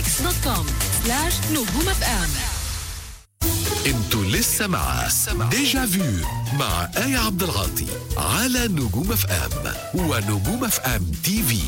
ميكس دوت كوم سلاش نجوم اف ام انتوا لسه مع ديجا فيو مع آية عبد العاطي على نجوم اف ام ونجوم اف ام تي في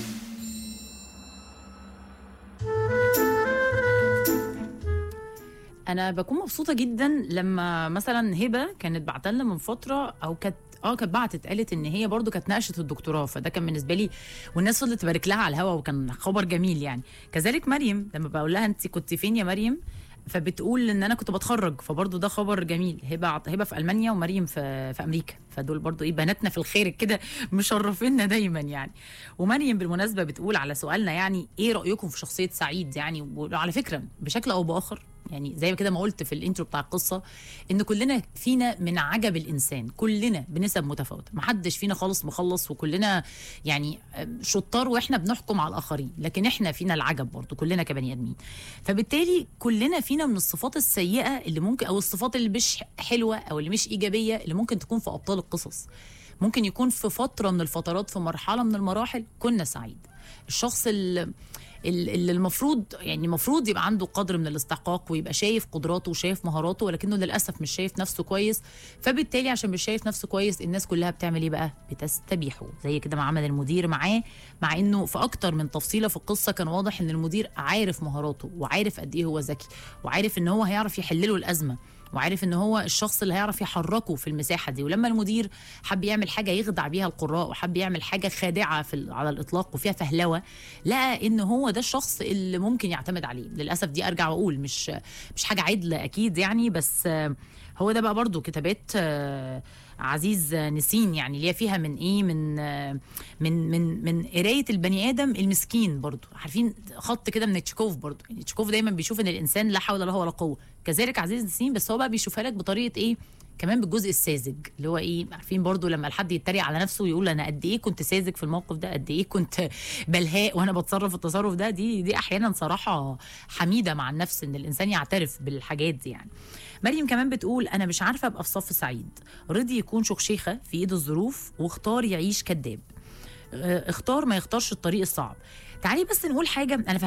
انا بكون مبسوطه جدا لما مثلا هبه كانت بعتلنا من فتره او كانت اه كانت بعتت قالت ان هي برضو كانت ناقشت الدكتوراه فده كان بالنسبه لي والناس فضلت تبارك لها على الهوا وكان خبر جميل يعني كذلك مريم لما بقول لها انت كنت فين يا مريم فبتقول ان انا كنت بتخرج فبرضه ده خبر جميل هبه عط- هبه في المانيا ومريم في في امريكا فدول برضه ايه بناتنا في الخير كده مشرفينا دايما يعني ومريم بالمناسبه بتقول على سؤالنا يعني ايه رايكم في شخصيه سعيد يعني وعلى فكره بشكل او باخر يعني زي كده ما قلت في الانترو بتاع القصه ان كلنا فينا من عجب الانسان كلنا بنسب متفاوته محدش فينا خالص مخلص وكلنا يعني شطار واحنا بنحكم على الاخرين لكن احنا فينا العجب برضه كلنا كبني ادمين فبالتالي كلنا فينا من الصفات السيئه اللي ممكن او الصفات اللي مش حلوه او اللي مش ايجابيه اللي ممكن تكون في ابطال القصص ممكن يكون في فتره من الفترات في مرحله من المراحل كنا سعيد الشخص اللي اللي المفروض يعني المفروض يبقى عنده قدر من الاستحقاق ويبقى شايف قدراته وشايف مهاراته ولكنه للاسف مش شايف نفسه كويس فبالتالي عشان مش شايف نفسه كويس الناس كلها بتعمل ايه بقى بتستبيحه زي كده ما عمل المدير معاه مع انه في اكتر من تفصيله في القصه كان واضح ان المدير عارف مهاراته وعارف قد ايه هو ذكي وعارف ان هو هيعرف يحل له الازمه وعارف ان هو الشخص اللي هيعرف يحركه في المساحه دي ولما المدير حب يعمل حاجه يخدع بيها القراء وحب يعمل حاجه خادعه في ال- على الاطلاق وفيها فهلوه لقى ان هو ده الشخص اللي ممكن يعتمد عليه للاسف دي ارجع واقول مش مش حاجه عدله اكيد يعني بس آه، هو ده بقى برضو كتابات آه، عزيز نسين يعني اللي هي فيها من ايه من آه، من من من قرايه البني ادم المسكين برضو عارفين خط كده من تشيكوف برضو يعني تشيكوف دايما بيشوف ان الانسان لا حول له ولا قوه كذلك عزيز نسين بس هو بقى بيشوفها لك بطريقه ايه كمان بالجزء الساذج اللي هو ايه عارفين برضو لما الحد يتريق على نفسه ويقول انا قد ايه كنت ساذج في الموقف ده قد ايه كنت بلهاء وانا بتصرف التصرف ده دي دي احيانا صراحه حميده مع النفس ان الانسان يعترف بالحاجات دي يعني مريم كمان بتقول انا مش عارفه ابقى في صف سعيد رضي يكون شخشيخه في ايد الظروف واختار يعيش كذاب اه، اختار ما يختارش الطريق الصعب تعالي بس نقول حاجه انا